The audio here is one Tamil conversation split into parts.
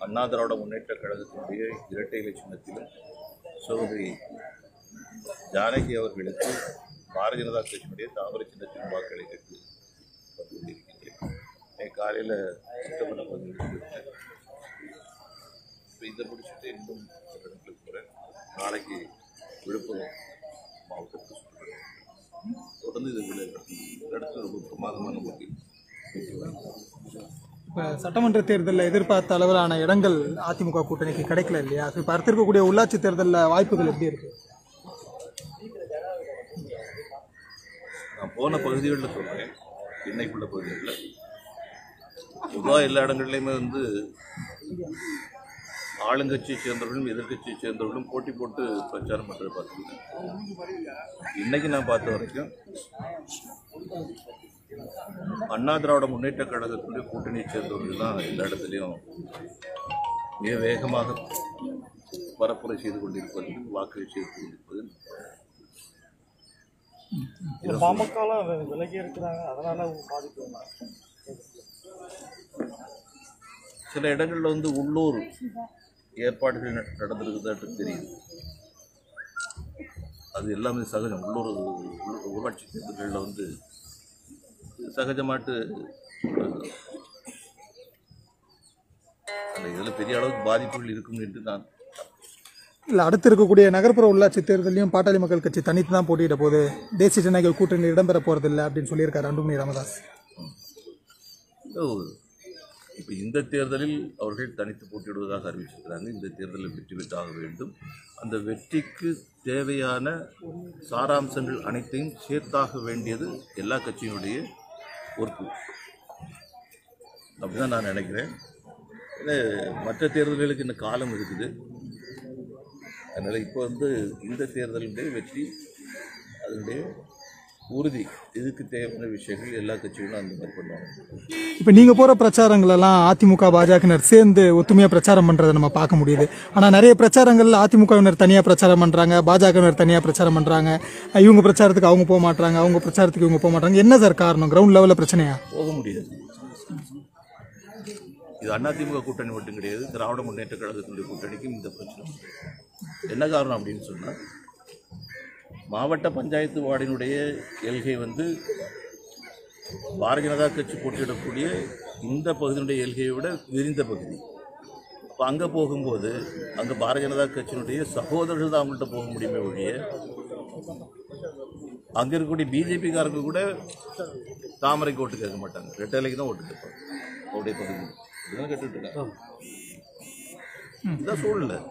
அண்ணா திராவிட முன்னேற்ற கழகத்தினுடைய இரட்டை இலை சின்னத்திலும் சகோதரி ஜானகி அவர்களுக்கு பாரதிய ஜனதா கட்சியினுடைய தாமரை சின்னத்திலும் வாக்களை கேட்டு வந்து கொண்டிருக்கின்றேன் இன்னைக்கு காலையில் சுத்தமன பகுதியில் இப்போ இதை முடிச்சுட்டு இன்னும் சில இடங்களுக்கு போகிறேன் நாளைக்கு விழுப்புரம் மாவட்டத்துக்கு சுற்றுறேன் தொடர்ந்து இது விழு இந்த இடத்துல ரொம்ப பிரமாதமான முறையில் பேசி வாங்கிக்கிறேன் இப்போ சட்டமன்ற தேர்தலில் எதிர்பார்த்த அளவிலான இடங்கள் அதிமுக கூட்டணிக்கு கிடைக்கல இல்லையா ஸோ இப்போ அடுத்து இருக்கக்கூடிய உள்ளாட்சி தேர்தலில் வாய்ப்புகள் எப்படி இருக்கு நான் போன பகுதிகளில் சொல்கிறேன் இன்னைக்குள்ள பகுதிகளில் பொதுவாக எல்லா இடங்கள்லையுமே வந்து ஆளுங்கட்சியை சேர்ந்தவர்களும் எதிர்க்கட்சியை சேர்ந்தவர்களும் போட்டி போட்டு பிரச்சாரம் பண்ணுறதை பார்த்துருக்கேன் இன்னைக்கு நான் பார்த்த வரைக்கும் அண்ணா திராவிட முன்னேற்ற கழகத்தினுடைய கூட்டணியை சேர்ந்தவர்கள் தான் எல்லா இடத்துலையும் மிக வேகமாக பரப்புரை செய்து கொண்டிருப்பது வாக்குகளை செய்து கொண்டிருப்பது பாமகலாம் விலகி இருக்கிறாங்க அதனால பாதிப்பு வந்தா? சில இடங்களில் வந்து உள்ளூர் ஏற்பாடுகள் நட- நடந்திருக்குதாட்டு தெரியுது அது எல்லாமே சகஜம் உள்ளூர் உள்ள- ஊராட்சி தேர்தல்களில் வந்து சகஜமாட்டு அஹ், அந்த இதில் பெரிய அளவுக்கு பாதிப்புகள் இருக்கும் என்று நான் இல்லை அடுத்து இருக்கக்கூடிய நகர்ப்புற உள்ளாட்சி தேர்தலையும் பாட்டாளி மக்கள் கட்சி தனித்து தான் போட்டியிட போகுது தேசிய ஜனநாயக கூட்டணியில் இடம்பெற போகிறதில்ல அப்படின்னு சொல்லியிருக்காரு அன்புமணி ராமதாஸ் இப்போ இந்த தேர்தலில் அவர்கள் தனித்து போட்டியிடுவதாக அறிவிச்சிருக்கிறாங்க இந்த தேர்தலில் வெற்றி பெற்றாக வேண்டும் அந்த வெற்றிக்கு தேவையான சாராம்சங்கள் அனைத்தையும் சேர்த்தாக வேண்டியது எல்லா கட்சியினுடைய பொறுப்பு அப்படிதான் நான் நினைக்கிறேன் ஏன்னா, மற்ற தேர்தல்களுக்கு இன்னும் காலம் இருக்குது அதனால் இப்போ வந்து இந்த தேர்தலுடைய வெற்றி அதனுடைய உறுதி இதுக்கு தேவையான விஷயங்கள் எல்லா கட்சிகளும் அந்த மாதிரி பண்ணுவாங்க இப்போ நீங்கள் போகிற பிரச்சாரங்களெல்லாம் அதிமுக பாஜகவினர் சேர்ந்து ஒத்துமையாக பிரச்சாரம் பண்ணுறதை நம்ம பார்க்க முடியுது ஆனால் நிறைய பிரச்சாரங்கள்ல அதிமுகவினர் தனியாக பிரச்சாரம் பண்ணுறாங்க பாஜகவினர் தனியாக பிரச்சாரம் பண்ணுறாங்க இவங்க பிரச்சாரத்துக்கு அவங்க போக மாட்டாங்க அவங்க பிரச்சாரத்துக்கு இவங்க போக மாட்டாங்க என்ன சார் காரணம் கிரவுண்ட் லெவலில் பிரச்சனையா போக முடியாது இது அதிமுக கூட்டணி மட்டும் கிடையாது திராவிட முன்னேற்ற கழகத்தினுடைய கூட்டணிக்கும் இந்த பிரச்சனை உண்டு. என்ன காரணம் அப்படின்னு சொன்னால் மாவட்ட பஞ்சாயத்து வார்டினுடைய எல்கை வந்து பாரதிய ஜனதா கட்சி போட்டியிடக்கூடிய இந்த பகுதியினுடைய எல்கையை விட விரிந்த பகுதி அப்போ அங்கே போகும்போது அங்கே பாரதிய ஜனதா கட்சியினுடைய சகோதரர்கள் தான் அவங்கள்ட்ட போக முடியுமே ஒழிய அங்கே இருக்கக்கூடிய பிஜேபிக்காரங்க கூட தாமரைக்கு ஓட்டு கேட்க மாட்டாங்க ரெட்டலைக்கு தான் ஓட்டு கேட்பாங்க அவருடைய பகுதி இதுதான் கேட்டுட்டு இருக்காங்க இதுதான் சூழ்நிலை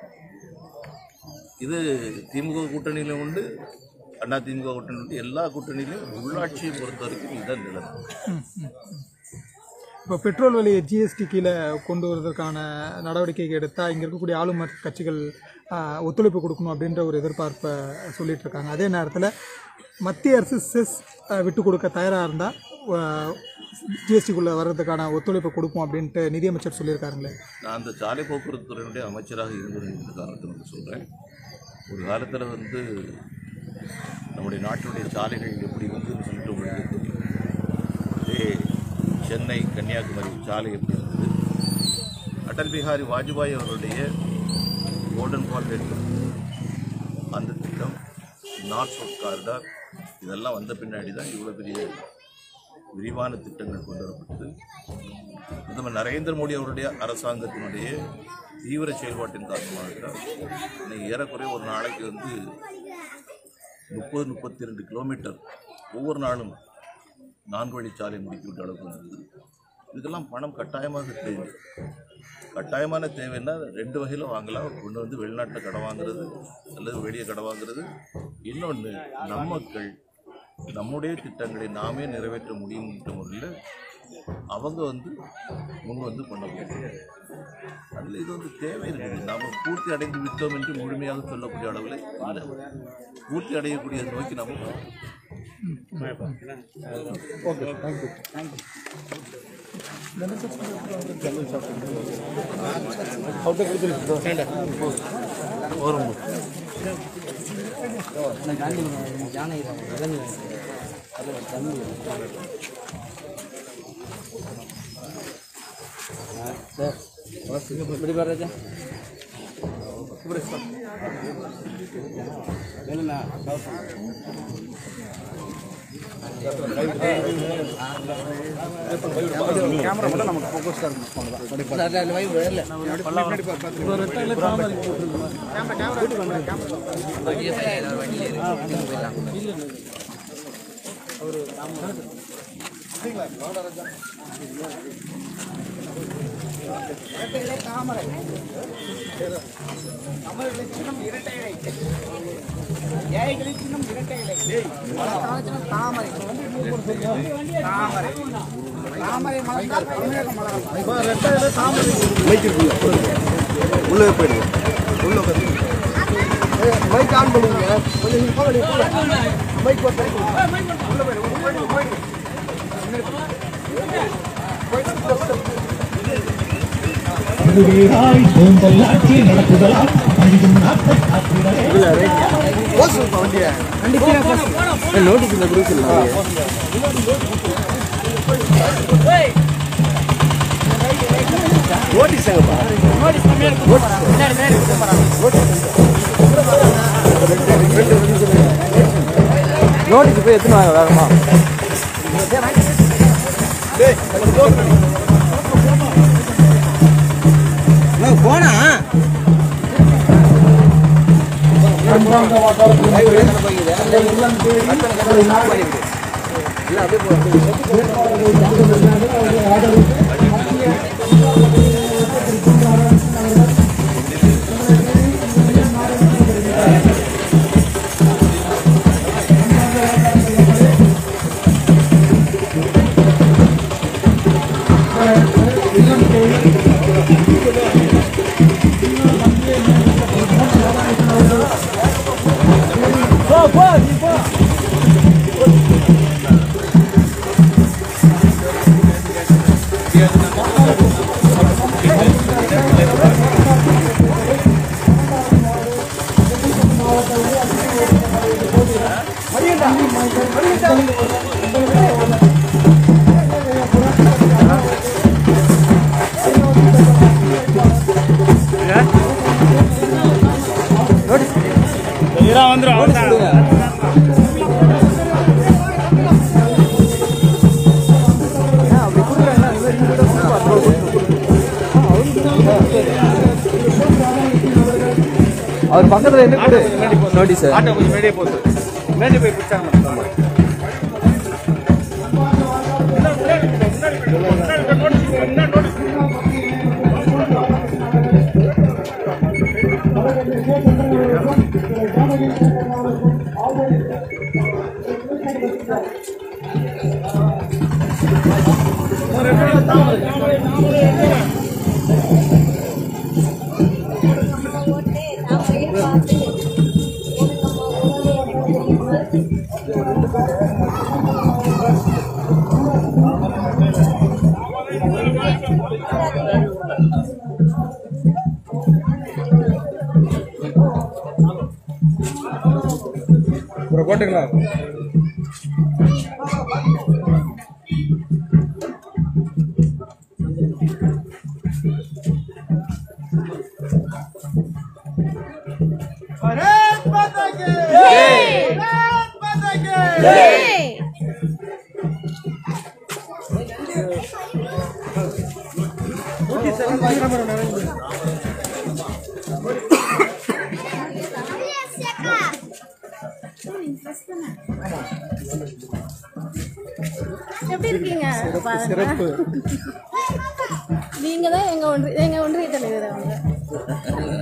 இது திமுக கூட்டணியிலும் உண்டு அண்ணா திமுக கூட்டணி உண்டு எல்லா கூட்டணியிலும் உள்ளாட்சியை பொறுத்த வரைக்கும் இதுதான் நிலைமை இப்போ பெட்ரோல் விலையை ஜிஎஸ்டி கீழே கொண்டு வருவதற்கான நடவடிக்கை எடுத்தால் இங்கே இருக்கக்கூடிய ஆளுநர் கட்சிகள் ஆஹ், ஒத்துழைப்பு கொடுக்கணும் அப்படின்ற ஒரு எதிர்பார்ப்பை சொல்லிட்டு இருக்காங்க அதே நேரத்தில் மத்திய அரசு செஸ் ஆஹ், விட்டு கொடுக்க தயாராக இருந்தால் ஜிஎஸ்டிக்குள்ளே வர்றதுக்கான ஒத்துழைப்பு கொடுப்போம் அப்படின்ட்டு நிதியமைச்சர் சொல்லியிருக்காருங்களே நான் அந்த சாலை போக்குவரத்து துறையினுடைய அமைச்சராக இருந்தது என்ற காரணத்திற்கு சொல்கிறேன் ஒரு காலத்தில் வந்து நம்முடைய நாட்டினுடைய சாலைகள் எப்படி வந்துன்னு சொல்லிட்டு உங்களுக்கு தெரியும் அதே சென்னை கன்னியாகுமரி சாலை எப்படி இருந்தது அடல் பிஹாரி வாஜ்பாய் அவருடைய கோல்டன் கார்பரேட் அந்த திட்டம் நார்த் சவுத் காரிடார் இதெல்லாம் வந்த பின்னாடி தான் இவ்வளோ பெரிய விரிவான திட்டங்கள் கொண்டு வரப்பட்டது பிரதமர் நரேந்திர மோடி அவருடைய அரசாங்கத்தினுடைய தீவிர செயல்பாட்டின் காரணமாக இன்னைக்கு ஏறக்குறைய ஒரு நாளைக்கு வந்து முப்பது முப்பத்தி ரெண்டு கிலோமீட்டர் ஒவ்வொரு நாளும் நான்கு வழிச்சாலை முடிக்கிவிட்ட அளவுக்கு வந்தது இதுக்கெல்லாம் பணம் கட்டாயமாக தேவை கட்டாயமான தேவைன்னா ரெண்டு வகையில் வாங்கலாம் ஒன்று வந்து வெளிநாட்டில் கடை வாங்குறது அல்லது வெளியே கடை வாங்குறது இன்னொன்று நம்ம மக்கள் நம்முடைய திட்டங்களை நாமே நிறைவேற்ற முடியும்ன்ற முறையில் அவங்க வந்து முன் வந்து பண்ண முடியும் அதில் இது வந்து தேவை இருக்குது நாம் பூர்த்தி அடைந்து விட்டோம் என்று முழுமையாக சொல்லக்கூடிய அளவில் இல்லை பூர்த்தி அடையக்கூடிய நோக்கி நம்ம போகணும். சார் உள்ளே போயிடுங்க உள்ள உட்காந்து மைக் ஆன் பண்ணுங்க கொஞ்சம் நீங்க போங்க நீங்க போங்க மைக் போட்டு உள்ள போயிடுங்க உள்ள போயிடுங்க போயிடுங்க போஸ் வண்டியை நோட்டீஸ் இந்த குரூப் இல்லை நோட்டீஸ் எங்கப்பா நோட்டீஸ் போய் எத்தனை வாங்க வேகமா போனா வந்துடும் அவ்வளோதான் அவர் பக்கத்துல என்ன கொடு நோட்டீஸ் ஆட்டோ கொஞ்சம் மேடியே போகுது மேடி போய் பிடிச்சாங்க ஒரு போட்டுக்கலாம் எப்படி இருக்கீங்க சிறப்பு நீங்க தான் எங்க ஒன்றிய எங்க ஒன்றிய தலைவர் அவங்க